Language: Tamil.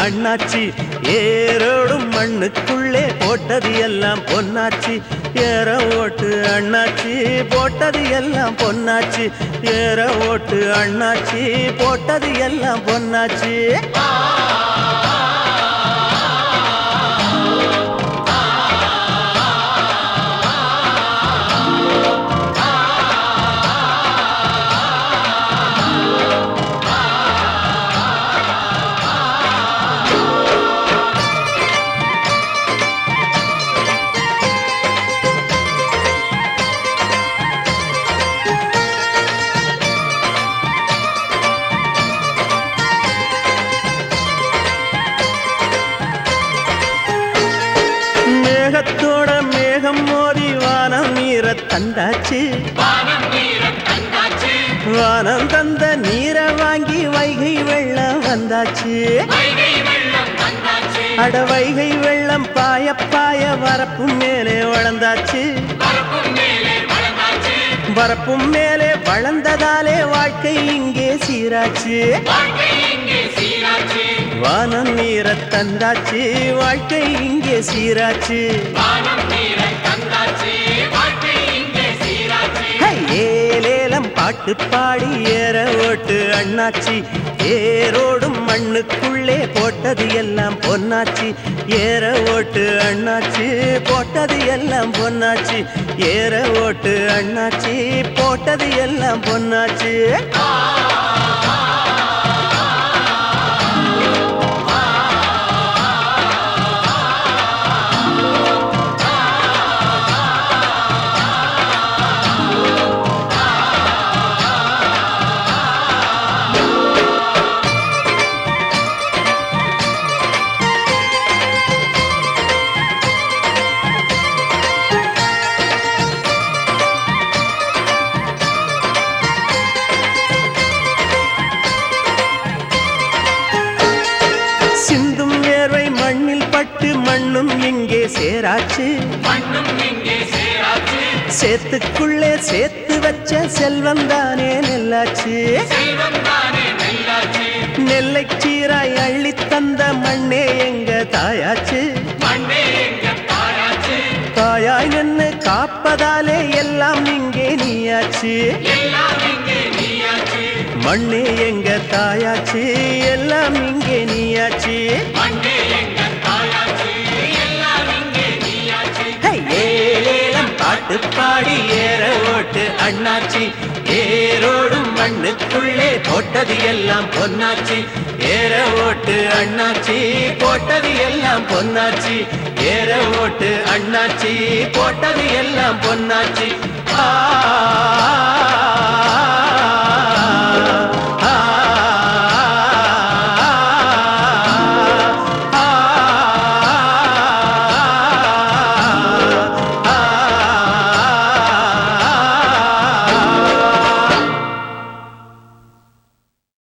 அண்ணாச்சி ஏரோடும் மண்ணுக்குள்ளே போட்டது எல்லாம் பொன்னாச்சி ஏற ஓட்டு அண்ணாச்சி போட்டது எல்லாம் பொன்னாச்சி ஏற ஓட்டு அண்ணாச்சி போட்டது எல்லாம் பொன்னாச்சி மேகத்தோட மேகம் மோதி வானம் நீர தந்தாச்சு வானம் நீரம் தந்தாச்சு வானம் தந்த நீரை வாங்கி வைகை வெள்ளம் வந்தாச்சு வைகை வெள்ளம் வந்தாச்சு அட வைகை வெள்ளம் பாய பாய வரப்பும் மேலே வளர்ந்தாச்சு பரப்பும் மேலே வளர்ந்தாச்சு வரப்பும் மேலே வளர்ந்ததாலே வாழ்க்கை இங்கே சீராச்சு வாழ்க்கை இங்கே சீராச்சு வானம் நீர தந்தாச்சு வாழ்க்கை இங்கே சீராச்சு வானம் நீரம் தந்தாச்சு வாழ்க்கை இங்கே சீராச்சு ஹை, ஏலேலம் பாட்டு பாடி ஏற ஓட்டு அண்ணாச்சி ஏரோடும் மண்ணுக்குள்ளே போட்டது எல்லாம் பொன்னாச்சி ஏற ஓட்டு அண்ணாச்சி போட்டது எல்லாம் பொன்னாச்சி ஏற ஓட்டு அண்ணாச்சி போட்டது எல்லாம் பொன்னாச்சி சிந்தும் வேர்வை மண்ணில் பட்டு மண்ணும் இங்கே சேராச்சு மண்ணும் இங்கே சேராச்சு சேத்துக்குள்ளே சேர்த்து வச்ச செல்வம் தானே நெல்லாச்சு செல்வம் தானே நெல்லாச்சு நெல்லை சீராய் அள்ளி தந்த மண்ணே எங்க தாயாச்சு மண்ணே எங்க தாயாச்சு தாயாய் நின்னு காப்பதாலே எல்லாம் இங்கே நீயாச்சு எல்லாம் இங்கே நீயாச்சு மண்ணே எங்க தாயாச்சு எல்லாம் இங்கே நீயாச்சு மண்ணே எங்க தாயாச்சு எல்லாம் இங்கே நீயாச்சு ஹை, ஏலேலம் பாட்டு பாடி ஏற ஓட்டு அண்ணாச்சி ஏரோடும் மண்ணுக்குள்ளே போட்டது எல்லாம் பொன்னாச்சி ஏற ஓட்டு அண்ணாச்சி போட்டது எல்லாம் பொன்னாச்சி ஏற ஓட்டு அண்ணாச்சி போட்டது எல்லாம் பொன்னாச்சி ஆ